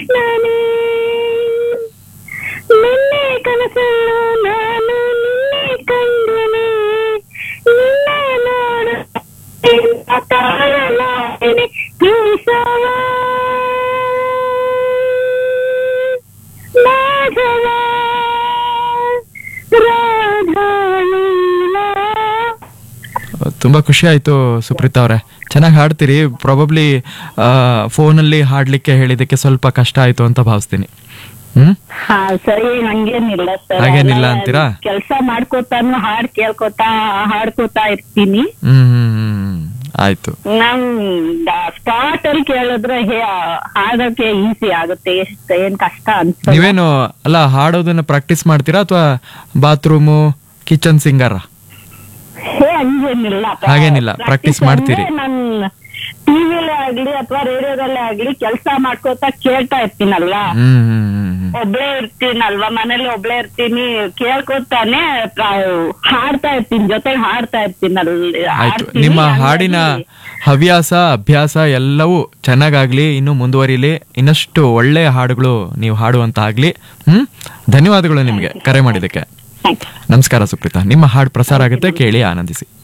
ನಾನೇ ನಿನ್ನೆ ಕನಸನ್ನು ನಾನು ನಿನ್ನೆ ಕಂಡನೆ ನಿನ್ನೆ ನೋಡ ಕಾಣಲಾರೆನೆ ಕೇಶವ ಮಾಧವ ರಾಧಾಲೀಲಾ ತುಂಬಾ ಖುಷಿ ಆಯ್ತು ಸುಪ್ರೀತಾ ಅವರೇ ಚೆನ್ನಾಗಿ ಹಾಡ್ತೀರಿ ಪ್ರಾಬಬ್ಲಿ ಫೋನಲ್ಲಿ ಹಾಡ್ಲಿಕ್ಕೆ ಹೇಳಿದಕ್ಕೆ ಸ್ವಲ್ಪ ಕಷ್ಟ ಆಯ್ತು ಅಂತ ಭಾವಿಸ್ತೀನಿ ಹ್ಮ್ ಹಾ ಸರಿ ಹಂಗೇನಿಲ್ಲ ಸರ್ ಹಾಗೇನಿಲ್ಲ ಅಂತೀರಾ? ಕೆಲಸ ಮಾಡ್ಕೋತಾನು ಹಾಡ್ ಕೇಳ್ಕೊತಾ ಹಾಡ್ಕೋತಾ ಇರ್ತೀನಿ ಹ್ಮ್ ಹ್ಮ್, ಹ್ಮ್ ಆಯ್ತು ನಮ್ ಸ್ಪಾಟ್ ಅಲ್ಲಿ ಕೇಳಿದ್ರೆ ಹೇ ಹಾಡೋಕೆ ಈಸಿ ಆಗುತ್ತೆ ಎಷ್ಟ್ ಏನ್ ಕಷ್ಟ ಅನ್ಸಲ್ಲ ನೀವೇನು ಅಲ್ಲ ಹಾಡೋದನ್ನ ಪ್ರಾಕ್ಟೀಸ್ ಮಾಡ್ತೀರಾ ಅಥವಾ ಬಾತ್ರೂಮು ಕಿಚನ್ ಸಿಂಗರ್ ಹೇ ಹಂಗೇನಿಲ್ಲ ಹಾಗೇನಿಲ್ಲ, practice ಮಾಡ್ತೀರಿ. ನನ್ ಟಿವಿಲೇ ಆಗ್ಲಿ ಅಥವಾ ರೇಡಿಯೋದಲ್ಲೇ ಆಗ್ಲಿ ಕೆಲಸ ಮಾಡ್ಕೋತಾ ಕೇಳ್ತಾ ಇರ್ತೀನಲ್ವ ಹ್ಮ್ ಹ್ಮ್ ಹ್ಮ್ ಹ್ಮ್. ಒಬ್ಳೇ ಇರ್ತೀನಲ್ವಾ ಮನೇಲಿ ಒಬ್ಳೇ ಇರ್ತೀನಿ ಕೇಳ್ಕೊತಾನೆ ಪ್ರ- ಹಾಡ್ತಾ ಇರ್ತೀನಿ ಜೊತೆಗೆ ಹಾಡ್ತಾ ಇರ್ತೀನಲ್ಲಿ ಆಯ್ತು ನಿಮ್ಮ ಹಾಡಿನ ಹವ್ಯಾಸ ಅಭ್ಯಾಸ ಎಲ್ಲವೂ ಚೆನ್ನಾಗಾಗ್ಲಿ ಇನ್ನು ಮುಂದುವರಿಲಿ ಇನ್ನಷ್ಟು ಒಳ್ಳೆಯ ಹಾಡುಗಳು ನೀವು ಹಾಡುವಂತ ಆಗ್ಲಿ ಹ್ಮ್ ಧನ್ಯವಾದಗಳು ನಿಮ್ಗೆ ಕರೆ ಮಾಡಿದಕ್ಕೆ ನಮಸ್ಕಾರ ಸುಪ್ರೀತಾ ನಿಮ್ಮ ಹಾಡು ಪ್ರಸಾರ ಆಗುತ್ತೆ ಕೇಳಿ ಆನಂದಿಸಿ